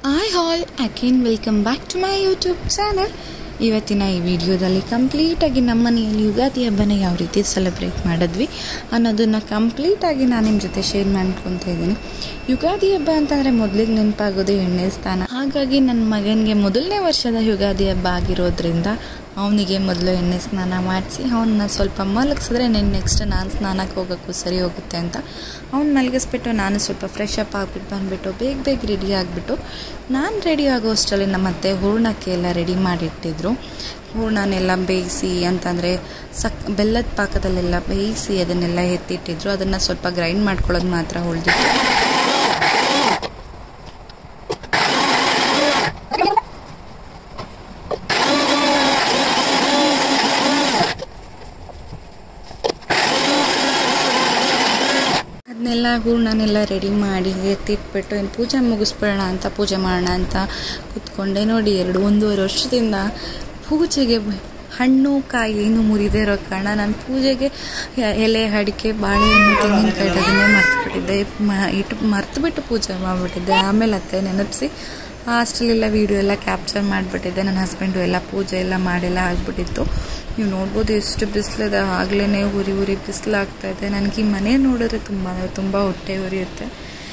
hi all again welcome back to my YouTube channel ಇವತ್ತಿನ ಈ ವಿಡಿಯೋದಲ್ಲಿ ಕಂಪ್ಲೀಟಾಗಿ ನಮ್ಮ ಮನೆಯಲ್ಲಿ ಯುಗಾದಿ ಹಬ್ಬನ ಯಾವ ರೀತಿ ಸೆಲೆಬ್ರೇಟ್ ಮಾಡಿದ್ವಿ ಅನ್ನೋದನ್ನು ಕಂಪ್ಲೀಟಾಗಿ ನಾನು ನಿಮ್ಮ ಜೊತೆ ಶೇರ್ ಮಾಡ್ಕೊತಾ ಇದ್ದೀನಿ ಯುಗಾದಿ ಹಬ್ಬ ಅಂತಂದರೆ ಮೊದಲಿಗೆ ನೆನಪಾಗೋದು ಎಣ್ಣೆ ಸ್ನಾನ ಹಾಗಾಗಿ ನನ್ನ ಮಗನಿಗೆ ಮೊದಲನೇ ವರ್ಷದ ಯುಗಾದಿ ಹಬ್ಬ ಆಗಿರೋದ್ರಿಂದ ಅವನಿಗೆ ಮೊದಲು ಎಣ್ಣೆ ಸ್ನಾನ ಮಾಡಿಸಿ ಅವನ್ನ ಸ್ವಲ್ಪ ಮಲಗಿಸಿದ್ರೆ ನೆನ್ ನೆಕ್ಸ್ಟ್ ನಾನು ಸ್ನಾನಕ್ಕೆ ಹೋಗೋಕ್ಕೂ ಸರಿ ಹೋಗುತ್ತೆ ಅಂತ ಅವ್ನು ಮಲಗಿಸ್ಬಿಟ್ಟು ನಾನು ಸ್ವಲ್ಪ ಫ್ರೆಶ್ ಅಪ್ ಆಗಿಬಿಟ್ಟು ಬಂದುಬಿಟ್ಟು ಬೇಗ ಬೇಗ ರೆಡಿ ಆಗಿಬಿಟ್ಟು ನಾನು ರೆಡಿ ಆಗೋ ಅಷ್ಟರಲ್ಲಿ ನಮ್ಮ ಅತ್ತೆ ಹೂರ್ಣಕ್ಕೆ ಎಲ್ಲ ರೆಡಿ ಮಾಡಿಟ್ಟಿದ್ರು ಹೂರ್ಣನೆಲ್ಲ ಬೇಯಿಸಿ ಅಂತಂದರೆ ಸಕ್ ಬೆಲ್ಲದ ಪಾಕದಲ್ಲೆಲ್ಲ ಬೇಯಿಸಿ ಅದನ್ನೆಲ್ಲ ಎತ್ತಿಟ್ಟಿದ್ರು ಅದನ್ನು ಸ್ವಲ್ಪ ಗ್ರೈಂಡ್ ಮಾಡ್ಕೊಳ್ಳೋದು ಮಾತ್ರ ಉಳಿದಿತ್ತು ಅದನ್ನೆಲ್ಲ ಹೂರ್ಣನೆಲ್ಲ ರೆಡಿ ಮಾಡಿ ಎತ್ತಿಟ್ಬಿಟ್ಟು ಇನ್ನು ಪೂಜೆ ಮುಗಿಸ್ಬಿಡೋಣ ಅಂತ ಪೂಜೆ ಮಾಡೋಣ ಅಂತ ಕೂತ್ಕೊಂಡೆ ನೋಡಿ ಎರಡು ಒಂದೂವರೆ ವರ್ಷದಿಂದ ಪೂಜೆಗೆ ಹಣ್ಣು ಕಾಯಿ ಏನು ಮುರಿದೇ ಇರೋ ಕಾರಣ ನಾನು ಪೂಜೆಗೆ ಎಲೆ ಅಡಿಕೆ ಬಾಳೆಹಣ್ಣು ತೆಂಗಿನಕಾಯಿ ಅದನ್ನೇ ಮರ್ತುಬಿಟ್ಟಿದ್ದೆ ಮ ಇಟ್ಟು ಮರ್ತುಬಿಟ್ಟು ಪೂಜೆ ಮಾಡಿಬಿಟ್ಟಿದ್ದೆ ಆಮೇಲೆ ಅತ್ತೆ ನೆನಪಿಸಿ ಅಷ್ಟರಲ್ಲೆಲ್ಲ ವೀಡಿಯೋ ಎಲ್ಲ ಕ್ಯಾಪ್ಚರ್ ಮಾಡಿಬಿಟ್ಟಿದ್ದೆ ನನ್ನ ಹಸ್ಬೆಂಡು ಎಲ್ಲ ಪೂಜೆ ಎಲ್ಲ ಮಾಡೆಲ್ಲ ಆಗಿಬಿಟ್ಟಿತ್ತು ನೀವು ನೋಡ್ಬೋದು ಎಷ್ಟು ಬಿಸಿಲಿದೆ ಆಗಲೇ ಉರಿ ಉರಿ ಬಿಸಿಲಾಗ್ತಾ ಇದೆ ನನಗೆ ಈ ಮನೆ ನೋಡಿದ್ರೆ ತುಂಬ ಅಂದರೆ ತುಂಬ ಹೊಟ್ಟೆ ಉರಿಯುತ್ತೆ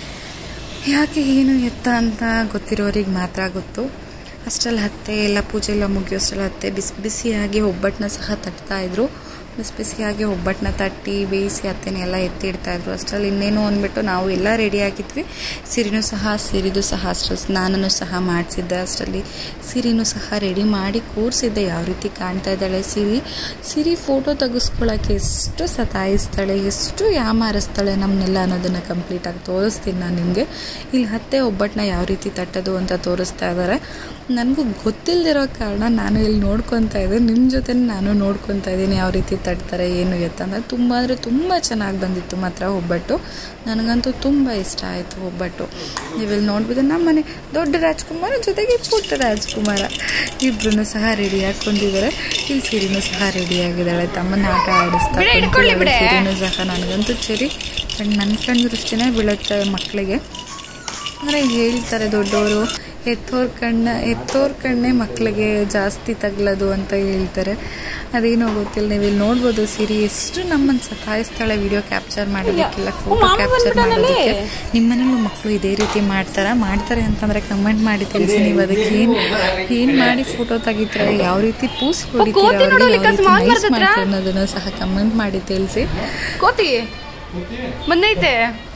ಯಾಕೆ ಏನು ಎತ್ತ ಅಂತ ಗೊತ್ತಿರೋರಿಗೆ ಮಾತ್ರ ಗೊತ್ತು ಅಷ್ಟರಲ್ಲಿ ಹತ್ತೆ ಎಲ್ಲ ಪೂಜೆ ಎಲ್ಲ ಮುಗಿಯೋಷ್ಟರಲ್ಲಿ ಹತ್ತೆ ಬಿಸಿ ಬಿಸಿಯಾಗಿ ಒಬ್ಬಟ್ಟನ್ನ ಸಹ ತಟ್ತಾಯಿದ್ರು ಬಿಸಿ ಬಿಸಿಯಾಗಿ ಒಬ್ಬಟ್ಟನ್ನ ತಟ್ಟಿ ಬೇಯಿಸಿ ಹತ್ತೆನೆಲ್ಲ ಎತ್ತಿಡ್ತಾಯಿದ್ರು ಅಷ್ಟರಲ್ಲಿ ಇನ್ನೇನು ಅಂದ್ಬಿಟ್ಟು ನಾವು ಎಲ್ಲ ರೆಡಿ ಆಗಿದ್ವಿ ಸಿರಿನೂ ಸಹ ಸಿರಿದು ಸಹ ಅಷ್ಟರಲ್ಲಿ ಸ್ನಾನನೂ ಸಹ ಮಾಡಿಸಿದ್ದೆ ಅಷ್ಟರಲ್ಲಿ ಸಿರಿನೂ ಸಹ ರೆಡಿ ಮಾಡಿ ಕೂರಿಸಿದ್ದೆ ಯಾವ ರೀತಿ ಕಾಣ್ತಾ ಇದ್ದಾಳೆ ಸಿರಿ ಸಿರಿ ಫೋಟೋ ತೆಗೆಸ್ಕೊಳ್ಳೋಕ್ಕೆ ಎಷ್ಟು ಸತಾಯಿಸ್ತಾಳೆ ಎಷ್ಟು ಯಾಮಾರಿಸ್ತಾಳೆ ನಮ್ಮನ್ನೆಲ್ಲ ಅನ್ನೋದನ್ನು ಕಂಪ್ಲೀಟಾಗಿ ತೋರಿಸ್ತೀನಿ ನಾನು ನಿಮಗೆ ಇಲ್ಲಿ ಹತ್ತೆ ಒಬ್ಬಟ್ಟನ್ನ ಯಾವ ರೀತಿ ತಟ್ಟೋದು ಅಂತ ತೋರಿಸ್ತಾ ಇದ್ದಾರೆ ನನಗೂ ಗೊತ್ತಿಲ್ಲದಿರೋ ಕಾರಣ ನಾನು ಇಲ್ಲಿ ನೋಡ್ಕೊತಾ ಇದ್ದೆ ನಿಮ್ಮ ಜೊತೆ ನಾನು ನೋಡ್ಕೊತಾ ಇದ್ದೀನಿ ಯಾವ ರೀತಿ ತಟ್ತಾರೆ ಏನು ಎತ್ತ ಅಂದರೆ ತುಂಬ ಅಂದರೆ ತುಂಬ ಚೆನ್ನಾಗಿ ಬಂದಿತ್ತು ಮಾತ್ರ ಒಬ್ಬಟ್ಟು ನನಗಂತೂ ತುಂಬ ಇಷ್ಟ ಆಯಿತು ಒಬ್ಬಟ್ಟು ನೀವಿಲ್ಲಿ ನೋಡ್ಬೋದು ನಮ್ಮ ಮನೆ ದೊಡ್ಡ ರಾಜ್ಕುಮಾರ ಜೊತೆಗೆ ಪುಟ್ಟ ರಾಜ್ಕುಮಾರ ಇಬ್ಬರೂ ಸಹ ರೆಡಿ ಹಾಕೊಂಡಿದ್ದಾರೆ ಇಲ್ಲಿ ಸಿರಿನೂ ಸಹ ರೆಡಿಯಾಗಿದ್ದಾಳೆ ತಮ್ಮನ್ನ ಆಟ ಆಡಿಸ್ತಾ ಸಿರಿನೂ ಸಹ ನನಗಂತೂ ಸರಿ ನನ್ನ ಕಣ್ಣು ದೃಷ್ಟಿನೇ ಬೀಳುತ್ತೆ ಮಕ್ಕಳಿಗೆ ಅಂದರೆ ಹೇಳ್ತಾರೆ ದೊಡ್ಡವರು ಎತ್ತೋರ್ ಕಣ್ಣ ಎತ್ತೋರ್ ಕಣ್ಣೇ ಮಕ್ಕಳಿಗೆ ಜಾಸ್ತಿ ತಗ್ಲದು ಅಂತ ಹೇಳ್ತಾರೆ ಅದೇನೋ ಗೊತ್ತಿಲ್ಲ ನೀವು ಇಲ್ಲಿ ನೋಡ್ಬೋದು ಸಿರಿ ಎಷ್ಟು ನಮ್ಮನ್ನು ಸತಾಯಿಸ್ತಾಳೆ ವಿಡಿಯೋ ಕ್ಯಾಪ್ಚರ್ ಮಾಡೋದಕ್ಕೆಲ್ಲ ಫೋಟೋ ಕ್ಯಾಪ್ಚರ್ ಮಾಡೋದಕ್ಕೆ ನಿಮ್ಮನೇಲೂ ಮಕ್ಕಳು ಇದೇ ರೀತಿ ಮಾಡ್ತಾರಾ ಮಾಡ್ತಾರೆ ಅಂತಂದರೆ ಕಮೆಂಟ್ ಮಾಡಿ ತಿಳಿಸಿ ನೀವು ಅದಕ್ಕೆ ಏನು ಏನು ಮಾಡಿ ಫೋಟೋ ತೆಗಿತಾರೆ ಯಾವ ರೀತಿ ಪೂಸ್ ಹೊಡಿತೀರಾ ಅವ್ರಿಗೆ ಯಾವ ರೀತಿ nice ಮಾಡ್ತಾರೆ ಅನ್ನೋದನ್ನು ಸಹ ಕಮೆಂಟ್ ಮಾಡಿ ತಿಳಿಸಿ ಕೋತಿ ಬಂದೈತೆ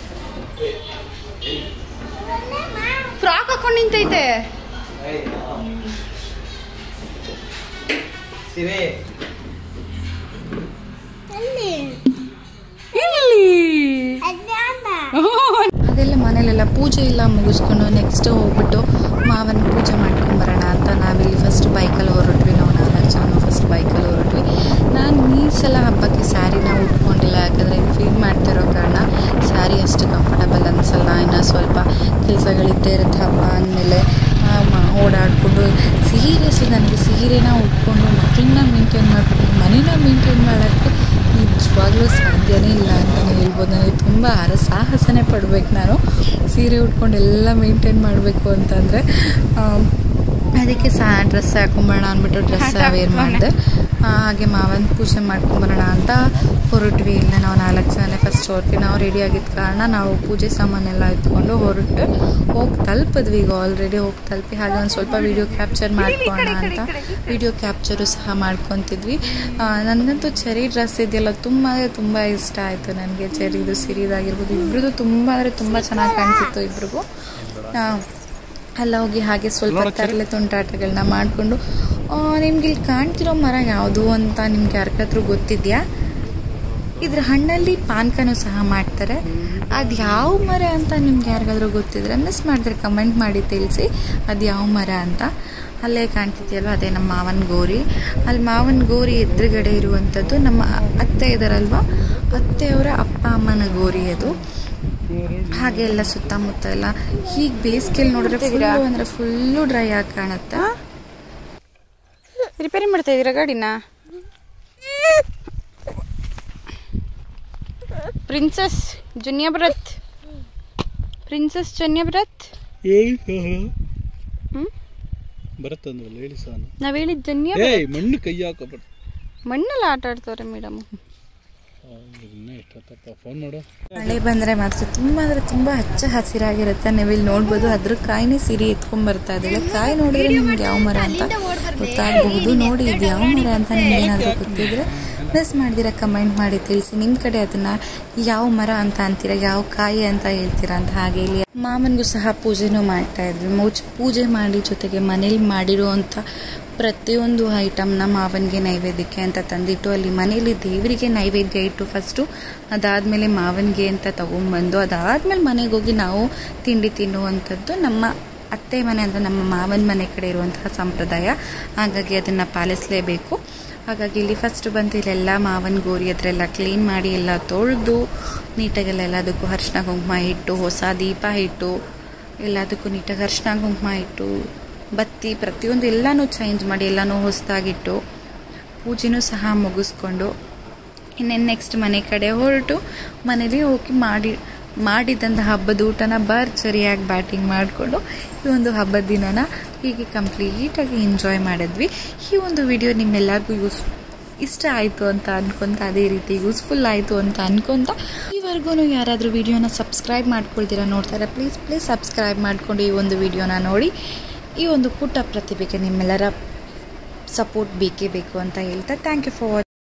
ಫ್ರಾಕ್ ಹಾಕೊಂಡು ನಿಂತೈತೆ ಸಿರಿ ಅದೆಲ್ಲ ಮನೇಲೆಲ್ಲ ಪೂಜೆ ಎಲ್ಲ ಮುಗಿಸ್ಕೊಂಡು ನೆಕ್ಸ್ಟ್ ಹೋಗ್ಬಿಟ್ಟು ಮಾವನ ಪೂಜೆ ಮಾಡ್ಕೊಂಡು ಬರೋಣ ಅಂತ ನಾವಿಲ್ಲಿ ಫಸ್ಟ್ ಬೈಕಲ್ಲಿ ಹೊರಟ್ವಿ ನಾವು ನಾಲ್ಕು ಜನ ಫಸ್ಟ್ ಬೈಕಲ್ಲಿ ಹೊರಟ್ವಿ ನಾನು ಈ ಸಲ ಹಬ್ಬಕ್ಕೆ ಸ್ಯಾರಿನ ಉಟ್ಕೊಂಡಿಲ್ಲ ಯಾಕಂದರೆ ಫೀಲ್ ಮಾಡ್ತಿರೋ ಕಾರಣ ಸ್ಯಾರಿ ಅಷ್ಟು ಕಂಫರ್ಟಬಲ್ ಅನಿಸಲ್ಲ ಇನ್ನು ಸ್ವಲ್ಪ ಕೆಲಸಗಳಿದ್ದೇ ಇರುತ್ತೆ ಹಬ್ಬ ಅಂದಮೇಲೆ ಓಡಾಡಿಕೊಂಡು ಸೀರಿಯಸ್ಲಿ ನನಗೆ ಸೀರೆನ ಉಟ್ಕೊಂಡು ಮಕ್ಕಳನ್ನ ಮೇಂಟೈನ್ ಮಾಡ್ಕೊಂಡು ಮನೇನ ಮೇಂಟೈನ್ ಮಾಡೋಕ್ಕೆ ನಿಜವಾಗ್ಲೂ ಸಾಧ್ಯನೇ ಇಲ್ಲ ಅಂತಲೇ ಹೇಳ್ಬೋದು ನನಗೆ ತುಂಬ ಹರಸಾಹಸನೇ ಪಡ್ಬೇಕು ನಾನು ಸೀರೆ ಉಟ್ಕೊಂಡು ಎಲ್ಲ ಮೇಂಟೈನ್ ಮಾಡಬೇಕು ಅಂತಂದರೆ ಅದಕ್ಕೆ ಸಹ ಡ್ರೆಸ್ ಹಾಕೊಂಬರೋಣ ಅಂದ್ಬಿಟ್ಟು ಡ್ರೆಸ್ ವೇರ್ ಮಾಡಿದೆ ಹಾಗೆ ಮಾವನ ಪೂಜೆ ಮಾಡ್ಕೊಂಬರೋಣ ಅಂತ ಹೊರಟ್ವಿ ಇಲ್ಲ ನಾವು ನಾಲ್ಕು ಜನ ಫಸ್ಟ್ ಹೊರಟ್ವಿ ನಾವು ರೆಡಿ ಆಗಿದ್ದ ಕಾರಣ ನಾವು ಪೂಜೆ ಸಾಮಾನೆಲ್ಲ ಎತ್ಕೊಂಡು ಹೊರಟು ಹೋಗಿ ತಲುಪಿದ್ವಿ ಈಗ ಆಲ್ರೆಡಿ ಹೋಗಿ ತಲುಪಿ ಹಾಗೆ ಒಂದು ಸ್ವಲ್ಪ ವೀಡಿಯೋ ಕ್ಯಾಪ್ಚರ್ ಮಾಡ್ಕೊಳ್ಳೋಣ ಅಂತ ವಿಡಿಯೋ ಕ್ಯಾಪ್ಚರು ಸಹ ಮಾಡ್ಕೊತಿದ್ವಿ ನನಗಂತೂ ಚೆರಿ ಡ್ರೆಸ್ ಇದೆಯಲ್ಲ ತುಂಬ ಅಂದರೆ ತುಂಬ ಇಷ್ಟ ಆಯಿತು ನನಗೆ ಚೆರಿದು ಸಿರಿದಾಗಿರ್ಬೋದು ಇಬ್ರದ್ದು ತುಂಬ ಅಂದರೆ ತುಂಬ ಚೆನ್ನಾಗಿ ಕಾಣ್ತಿತ್ತು ಇಬ್ರಿಗೂ ಅಲ್ಲ ಹೋಗಿ ಹಾಗೆ ಸ್ವಲ್ಪ ತರಲೆ ತುಂಟಾಟಗಳನ್ನ ಮಾಡಿಕೊಂಡು ನಿಮ್ಗೆ ಇಲ್ಲಿ ಕಾಣ್ತಿರೋ ಮರ ಯಾವುದು ಅಂತ ನಿಮ್ಗೆ ಯಾರಿಗಾದ್ರೂ ಗೊತ್ತಿದೆಯಾ ಇದ್ರ ಹಣ್ಣಲ್ಲಿ ಪಾನಕನೂ ಸಹ ಮಾಡ್ತಾರೆ ಅದು ಯಾವ ಮರ ಅಂತ ನಿಮ್ಗೆ ಯಾರಿಗಾದ್ರೂ ಗೊತ್ತಿದ್ರೆ ಮಿಸ್ ಮಾಡಿದ್ರೆ ಕಮೆಂಟ್ ಮಾಡಿ ತಿಳಿಸಿ ಅದು ಯಾವ ಮರ ಅಂತ ಅಲ್ಲೇ ಕಾಣ್ತಿದೆಯಲ್ವ ಅದೇ ನಮ್ಮ ಮಾವನ ಗೋರಿ ಅಲ್ಲಿ ಮಾವನ ಗೋರಿ ಎದುರುಗಡೆ ಇರುವಂಥದ್ದು ನಮ್ಮ ಅತ್ತೆ ಇದ್ದಾರಲ್ವ ಅತ್ತೆಯವರ ಅಪ್ಪ ಅಮ್ಮನ ಗೋರಿ ಅದು ಹಾಗೆ ಎಲ್ಲ ಸುತ್ತಮುತ್ತ ಎಲ್ಲ ಹೀಗೆ ಬೇಸಿಗೆಯಲ್ಲಿ ನೋಡಿದ್ರೆ ಫುಲ್ಲು ಅಂದರೆ ಫುಲ್ಲು ಡ್ರೈ ಆಗಿ ಕಾಣುತ್ತೆ ರಿಪೇರಿ ಮಾಡ್ತಾ ಇದೀರಾ ಗಾಡಿನ ಪ್ರಿನ್ಸಸ್ ಜುನಿಯಾ ಬ್ರತ್ ಪ್ರಿನ್ಸಸ್ ಜುನಿಯಾ ಬ್ರತ್ ಬರುತ್ತಂದ್ರಲ್ಲ ಹೇಳಿ ಸಾನು ನಾವ್ ಹೇಳಿದ್ ಜನ್ಯ ಏಯ್ ಮಣ್ಣು ಕೈ ಹಾಕೋಬೇಡ ಮಣ್ಣೆಲ್ಲ ಆಟ ಆಡ್ತವ್ರೆ ಮೇಡಮ್ ಇನ್ನ ಎಷ್ಟೊತ್ತಪ್ಪ ಫೋನ್ ಮಾಡು ಮಳೆ ಬಂದರೆ ಮಾತ್ರ ತುಂಬ ಅಂದರೆ ತುಂಬ ಹಚ್ಚ ಹಸಿರಾಗಿರುತ್ತೆ ನೀವು ಇಲ್ಲಿ ನೋಡ್ಬೋದು ಅದ್ರ ಕಾಯಿನೇ ಸಿರಿ ಎತ್ಕೊಂಡ್ ಬರ್ತಾ ಇದ್ದಾಳೆ ಕಾಯಿ ನೋಡಿದ್ರೆ ನಿಮ್ಗೆ ಯಾವ ಮರ ಅಂತ ಗೊತ್ತಾಗಬಹುದು ನೋಡಿ ಇದು ಯಾವ ಮರ ಅಂತ ನಿಮ್ಗೆ ಏನಾದರೂ ಗೊತ್ತಿದ್ರೆ ಮಿಸ್ ಮಾಡಿದಿರ ಕಮೆಂಟ್ ಮಾಡಿ ತಿಳಿಸಿ ನಿಮ್ಮ ಕಡೆ ಅದನ್ನ ಯಾವ ಮರ ಅಂತ ಅಂತೀರಾ ಯಾವ ಕಾಯಿ ಅಂತ ಹೇಳ್ತೀರಾ ಅಂತ ಹಾಗೆ ಇಲ್ಲಿ ಮಾಮನಿಗೂ ಸಹ ಪೂಜೆನೂ ಮಾಡ್ತಾ ಇದ್ವಿ ಮೋಚ್ ಪೂಜೆ ಮಾಡಿ ಜೊತೆಗೆ ಮನೇಲಿ ಮಾಡಿರುವಂಥ ಪ್ರತಿಯೊಂದು ಐಟಮ್ನ ಮಾವನಿಗೆ ನೈವೇದ್ಯಕ್ಕೆ ಅಂತ ತಂದಿಟ್ಟು ಅಲ್ಲಿ ಮನೇಲಿ ದೇವರಿಗೆ ನೈವೇದ್ಯ ಇಟ್ಟು ಫಸ್ಟು ಅದಾದಮೇಲೆ ಮಾವನಿಗೆ ಅಂತ ತಗೊಂಬಂದು ಅದಾದಮೇಲೆ ಮನೆಗೆ ಹೋಗಿ ನಾವು ತಿಂಡಿ ತಿನ್ನುವಂಥದ್ದು ನಮ್ಮ ಅತ್ತೆ ಮನೆ ಅಂದರೆ ನಮ್ಮ ಮಾವನ ಮನೆ ಕಡೆ ಇರುವಂತಹ ಸಂಪ್ರದಾಯ ಹಾಗಾಗಿ ಅದನ್ನು ಪಾಲಿಸಲೇಬೇಕು ಹಾಗಾಗಿ ಇಲ್ಲಿ ಫಸ್ಟ್ ಬಂದು ಇಲ್ಲೆಲ್ಲ ಮಾವನ ಗೋರಿ ಹತ್ರ ಕ್ಲೀನ್ ಮಾಡಿ ಎಲ್ಲ ತೊಳೆದು ನೀಟಾಗೆಲ್ಲ ಎಲ್ಲದಕ್ಕೂ ಅರಿಶಿನ ಕುಂಕುಮ ಇಟ್ಟು ಹೊಸ ದೀಪ ಇಟ್ಟು ಎಲ್ಲದಕ್ಕೂ ನೀಟಾಗಿ ಅರಿಶಿನ ಕುಂಕುಮ ಇಟ್ಟು ಬತ್ತಿ ಪ್ರತಿಯೊಂದು ಎಲ್ಲನೂ ಚೇಂಜ್ ಮಾಡಿ ಎಲ್ಲನೂ ಹೊಸದಾಗಿಟ್ಟು ಪೂಜೆನೂ ಸಹ ಮುಗಿಸ್ಕೊಂಡು ಇನ್ನೇನು ನೆಕ್ಸ್ಟ್ ಮನೆ ಕಡೆ ಹೊರಟು ಮನೇಲಿ ಹೋಗಿ ಮಾಡಿ ಮಾಡಿದಂಥ ಹಬ್ಬದ ಊಟನ ಭರ್ಜರಿಯಾಗಿ ಬ್ಯಾಟಿಂಗ್ ಮಾಡಿಕೊಂಡು ಈ ಒಂದು ಹಬ್ಬದ ದಿನನ ಹೀಗೆ ಕಂಪ್ಲೀಟಾಗಿ ಎಂಜಾಯ್ ಮಾಡಿದ್ವಿ ಈ ಒಂದು ವಿಡಿಯೋ ನಿಮ್ಮೆಲ್ಲರಿಗೂ ಯೂಸ್ ಇಷ್ಟ ಆಯಿತು ಅಂತ ಅನ್ಕೊಂತ ಅದೇ ರೀತಿ ಯೂಸ್ಫುಲ್ ಆಯಿತು ಅಂತ ಅನ್ಕೊಂತ ಈವರೆಗೂ ಯಾರಾದರೂ ವಿಡಿಯೋನ ಸಬ್ಸ್ಕ್ರೈಬ್ ಮಾಡ್ಕೊಳ್ತೀರಾ ನೋಡ್ತಾರೆ ಪ್ಲೀಸ್ ಪ್ಲೀಸ್ ಸಬ್ಸ್ಕ್ರೈಬ್ ಮಾಡಿಕೊಂಡು ಈ ಒಂದು ವಿಡಿಯೋನ ನೋಡಿ ಈ ಒಂದು ಪುಟ್ಟ ಪ್ರತಿಭೆಗೆ ನಿಮ್ಮೆಲ್ಲರ ಸಪೋರ್ಟ್ ಬೇಕೇ ಬೇಕು ಅಂತ ಹೇಳ್ತಾ ಥ್ಯಾಂಕ್ ಯು ಫಾರ್